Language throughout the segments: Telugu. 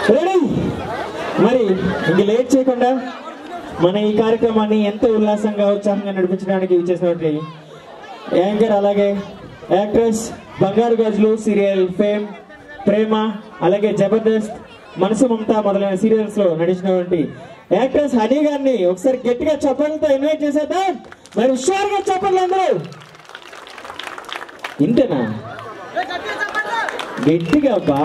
రెడీ మరి ఇంక లేట్ చేయకుండా మన ఈ కార్యక్రమాన్ని ఎంతో ఉల్లాసంగా ఉత్సాహంగా నడిపించడానికి ఇచ్చేసినటువంటి యాంకర్ అలాగే యాక్ట్రెస్ బంగారు గాజులు సీరియల్ ఫేమ్ ప్రేమ అలాగే జబర్దస్త్ మనసు మమత మొదలైన సీరియల్స్ లో నడిచినటువంటి యాక్ట్రెస్ హనీ గారిని ఒకసారి గట్టిగా చప్పట్లతో ఇన్వైట్ చేసేద్దాం మరి హుషారుగా చప్పట్లు అందరూ ఇంతేనా గట్టిగా బా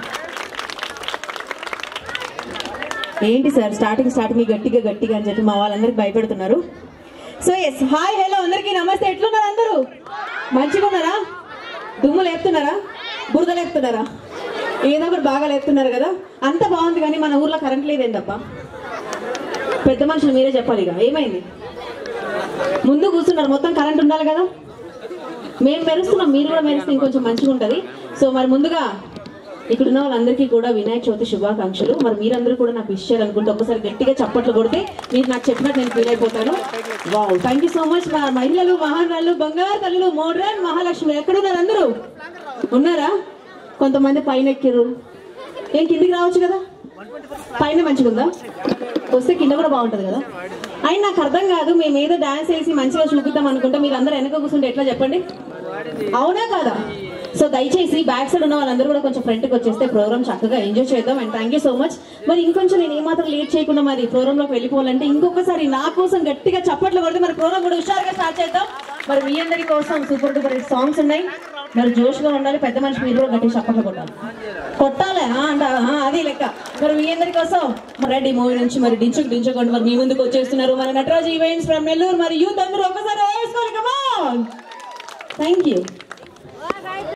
ఏంటి సార్ స్టార్టింగ్ స్టార్టింగ్ గట్టిగా గట్టిగా అని చెప్పి మా వాళ్ళందరికి భయపెడుతున్నారు సో ఎస్ హాయ్ హలో అందరికీ నమస్తే ఎట్లున్నారు అందరూ మంచిగా ఉన్నారా దుమ్ము లేపుతున్నారా బురద లేపుతున్నారా ఏదో ఒకటి బాగా లేపుతున్నారు కదా అంత బాగుంది కానీ మన ఊర్లో కరెంట్ లేదేం తప్ప పెద్ద మనుషులు మీరే చెప్పాలి ఇక ఏమైంది ముందు కూర్చున్నారు మొత్తం కరెంట్ ఉండాలి కదా మేము మెరుస్తున్నాం మీరు కూడా మెరిస్తే ఇంకొంచెం మంచిగా ఉంటుంది సో మరి ముందుగా ఇక్కడ ఉన్న వాళ్ళందరికీ కూడా వినాయక చవితి శుభాకాంక్షలు మరి మీరందరూ కూడా నాకు ఇచ్చారు అనుకుంటే ఒకసారి గట్టిగా చప్పట్లు కొడితే మీరు నాకు చెప్పినట్టు నేను ఫీల్ అయిపోతాను wow thank you so much మా మహిళలు మహారాళ్ళు బంగారు తల్లులు మోడ్రన్ మహాలక్ష్మి ఎక్కడున్నారు అందరూ ఉన్నారా కొంతమంది పైన ఎక్కిర్రు ఏం కిందికి రావచ్చు కదా పైన మంచిగా ఉందా వస్తే కింద కూడా బాగుంటది కదా అయినా నాకు అర్థం కాదు మేము ఏదో డాన్స్ వేసి మంచిగా చూపిద్దాం అనుకుంటే మీరు అందరూ వెనక కూర్చుంటే ఎట్లా చెప్పండి అవునా కాదా సో దయచేసి బ్యాక్ సైడ్ ఉన్న వాళ్ళందరూ కూడా కొంచెం ఫ్రంట్కి వచ్చేస్తే ప్రోగ్రామ్ చక్కగా ఎంజాయ్ చేద్దాం and thank you so much మరి ఇంకొంచెం నేను ఏమాత్రం లేట్ చేయకుండా మరి ప్రోగ్రామ్ లోకి వెళ్ళిపోవాలంటే ఇంకొకసారి నా కోసం గట్టిగా చప్పట్లు కొడితే మరి ప్రోగ్రామ్ కూడా హుషారుగా స్టార్ట్ చేద్దాం మరి మీ అందరి కోసం సూపర్ డూపర్ సాంగ్స్ ఉన్నాయి మరి జోష్గా ఉండాలి పెద్ద మనిషి మీరు కూడా గట్టిగా చప్పట్లు కొట్టాలి కొట్టాలి ఆ, అంట ఆ, అది లెక్క మరి మీ అందరి కోసం మరి రెడ్డి మూవీ నుంచి మరి డించుకు డించుకోండి మరి మీ ముందుకు వచ్చేస్తున్నారు మన నటరాజ్ ఈవెంట్స్ ఫ్రమ్ నెల్లూరు మరి యూత్ అందరూ ఒకసారి వేసుకోవాలి కమా థ్యాంక్ యూ